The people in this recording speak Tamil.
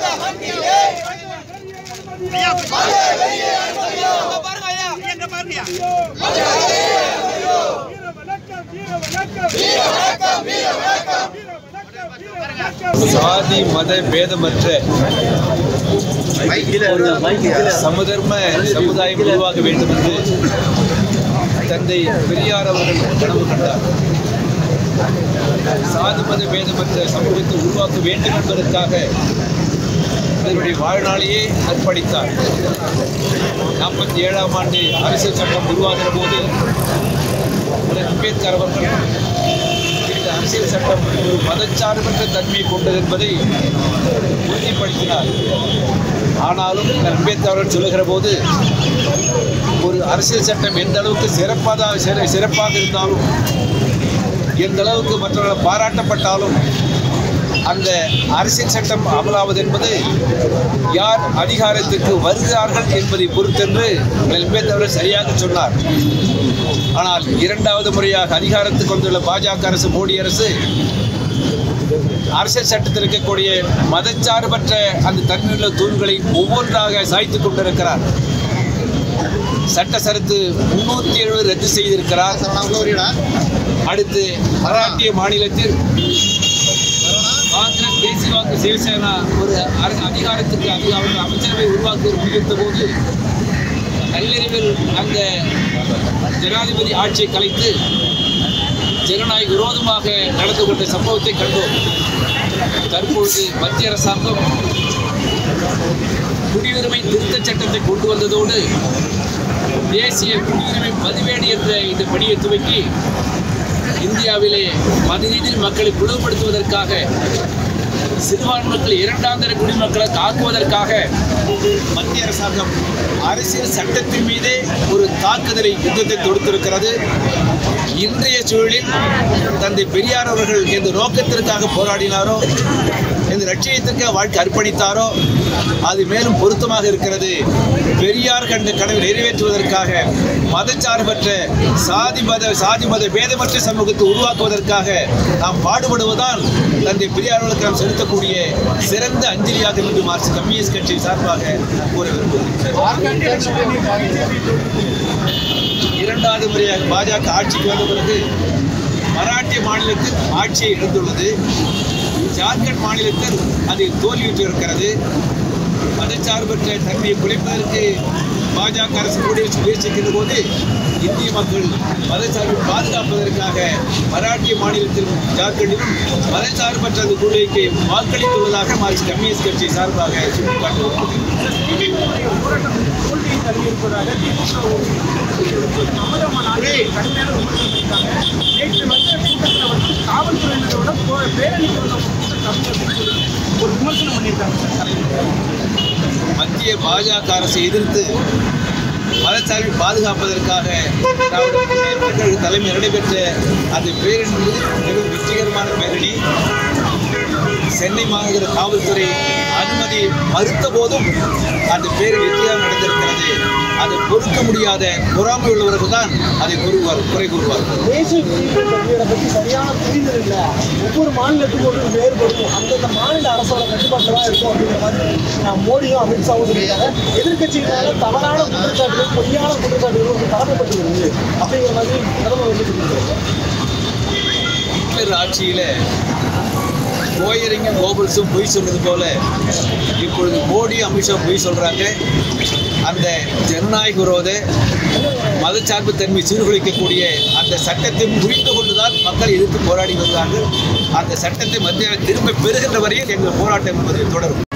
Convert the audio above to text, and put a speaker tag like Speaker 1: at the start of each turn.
Speaker 1: சாதி மத பேதமற்ற ஒரு சமதர்ம சமுதாயம் உருவாக வேண்டும் என்று தந்தை பெரியார் அவர்கள் கனவு கண்டார் சாதி மத பேதமற்ற சமூகத்தை உருவாக்க வேண்டும் என்பதற்காக தன்னுடைய வாழ்நாளையே அர்ப்பணித்தார் நாற்பத்தி ஏழாம் ஆண்டு அரசியல் சட்டம் உருவாகிற போது அண்ணல் அம்பேத்கர் அவர்கள் இந்த அரசியல் சட்டம் ஒரு மதச்சார்பற்ற தன்மை கொண்டது என்பதை உறுதிப்படுத்தினார் ஆனாலும் அம்பேத்கர் அவர்கள் சொல்லுகிற போது ஒரு அரசியல் சட்டம் எந்த அளவுக்கு சிறப்பாக சிற- சிறப்பாக இருந்தாலும் எந்த அளவுக்கு மற்றவர்கள் பாராட்டப்பட்டாலும் அந்த அரசியல் சட்டம் அமலாவது என்பது யார் அதிகாரத்துக்கு வருகிறார்கள் என்பதை பொறுத்தென்று அம்பேத்கர் அவர்கள் சரியாக சொன்னார் ஆனால் இரண்டாவது முறையாக அதிகாரத்துக்கு வந்துள்ள பாஜக அரசு மோடி அரசு அரசியல் சட்டத்தில் இருக்கக்கூடிய மதச்சார்பற்ற அந்த தன்மையுள்ள தூண்களை ஒவ்வொன்றாக சாய்த்துக் கொண்டிருக்கிறார் சட்ட சரத்து முன்னூற்றி எழுபது ரத்து செய்திருக்கிறார் அடுத்து மராட்டிய மாநிலத்தில் காங்கிரஸ் தேசியவாத சிவசேனா ஒரு அர- அதிகாரத்துக்கு அது அவர்கள் அமைச்சரவை உருவாக்க முடிவெடுத்த போது கல்லறிவில் அந்த ஜனாதிபதி ஆட்சியை கலைத்து ஜனநாயக விரோதமாக நடந்து கொண்ட சம்பவத்தை கண்டோம் தற்பொழுது மத்திய அரசாங்கம் குடியுரிமை திருத்தச் சட்டத்தை கொண்டு வந்ததோடு தேசிய குடியுரிமை பதிவேடு என்ற இந்த பணியை துவக்கி இந்தியாவிலே மத ரீதியில் மக்களை பிளவுபடுத்துவதற்காக சிறுபான்மை மக்கள் இரண்டாம் தர குடிமக்களை தாக்குவதற்காக மத்திய அரசாங்கம் அரசியல் சட்டத்தின் மீதே ஒரு தாக்குதலை யுத்தத்தை தொடுத்திருக்கிறது இன்றைய சூழலில் தந்தை பெரியார் அவர்கள் எந்த நோக்கத்திற்காக போராடினாரோ எந்த லட்சியத்திற்காக வாழ்க்கை அர்ப்பணித்தாரோ அது மேலும் பொருத்தமாக இருக்கிறது பெரியார் கண்ட கனவை நிறைவேற்றுவதற்காக மதச்சார்பற்ற சாதி மத சாதி மத பேதமற்ற சமூகத்தை உருவாக்குவதற்காக நாம் பாடுபடுவதால் தந்தை பெரியார் அவர்களுக்கு நாம் செலுத்தக்கூடிய சிறந்த அஞ்சலியாக என்று மார்க்சிஸ்ட் கம்யூனிஸ்ட் கட்சி சார்பாக கூற விரும்புகிறேன் இரண்டாவது முறையாக பாஜக ஆட்சிக்கு வந்த பிறகு மராட்டிய மாநிலத்தில் ஆட்சியை இழந்துள்ளது ஜார்க்கண்ட் மாநிலத்தில் அது தோல்வியுற்று இருக்கிறது மதச்சார்பற்ற தன்மையை குறைப்பதற்கு பாஜக அரசு முயற்சி முயற்சிக்கின்ற போது இந்திய மக்கள் மதச்சார்பை பாதுகாப்பதற்காக மராட்டிய மாநிலத்திலும் ஜார்க்கண்டிலும் மதச்சார்பற்ற அந்த கொள்கைக்கு வாக்களித்துள்ளதாக மார்க்சிஸ்ட் கம்யூனிஸ்ட் கட்சி சார்பாக சுட்டிக்காட்டுகிறது
Speaker 2: தோல்வியை தழுவியிருப்பதாக திமுக மமதமானாலே கடுமையான விமர்சனம் இருக்காங்க நேற்று வந்து கூட்டத்தில் வந்து காவல்துறையினரோட போ- பேரணிக்கு வந்த ஒரு கூட்டம் கம்மி அப்படின்னு சொல்லி ஒரு விமர்சனம் பண்ணியிருக்காங்க சார் தலைவர்
Speaker 1: மத்திய பாஜக அரசை எதிர்த்து மதச்சார்பை பாதுகாப்பதற்காக திராவிட முன்னேற்ற கழக தலைமை நடைபெற்ற அந்த பேரணி மிகவும் வெற்றிகரமான பேரணி சென்னை மாநகர காவல்துறை அனுமதி மறுத்த போதும் அந்த பேரணி வெற்றியாக நடந்திருக்கிறது அதை பொறுக்க முடியாத பொறாமை உள்ளவர்கள் தான் அதை கூறுவார் குறை கூறுவார்
Speaker 2: தேசிய குடியுரிமை பதிவேடை பற்றி சரியான புரிதல் இல்லை ஒவ்வொரு மாநிலத்துக்கும் ஒரு வேறுபடும் அந்தந்த மாநில அரசோட கட்டுப்பாட்டு தான் இருக்கும் அப்படிங்கிற மாதிரி நான் மோடியும் அமித்ஷாவும் சொல்லியிருக்காங்க எதிர்கட்சிகளால தவறான குற்றச்சாட்டுகள் பொய்யான குற்றச்சாட்டுகள் வந்து பரப்பப்பட்டு வருது அப்படிங்கிற மாதிரி பிரதமர் வந்து சொல்லியிருக்காரு
Speaker 1: ஹிட்லர் ஆட்சியில் கோயரிங்கும் கோபல்ஸும் பொய் சொன்னது போல இப்பொழுது மோடி அமித்ஷா பொய் சொல்றாங்க அந்த ஜனநாயக விரோத மதச்சார்பு தன்மை சீர்குலைக்கக்கூடிய அந்த சட்டத்தை புரிந்து கொண்டுதான் மக்கள் எதிர்த்து போராடி வருகிறார்கள் அந்த சட்டத்தை மத்திய அரசு திரும்ப பெறுகின்ற வரையில் எங்கள் போராட்டம் என்பது தொடரும்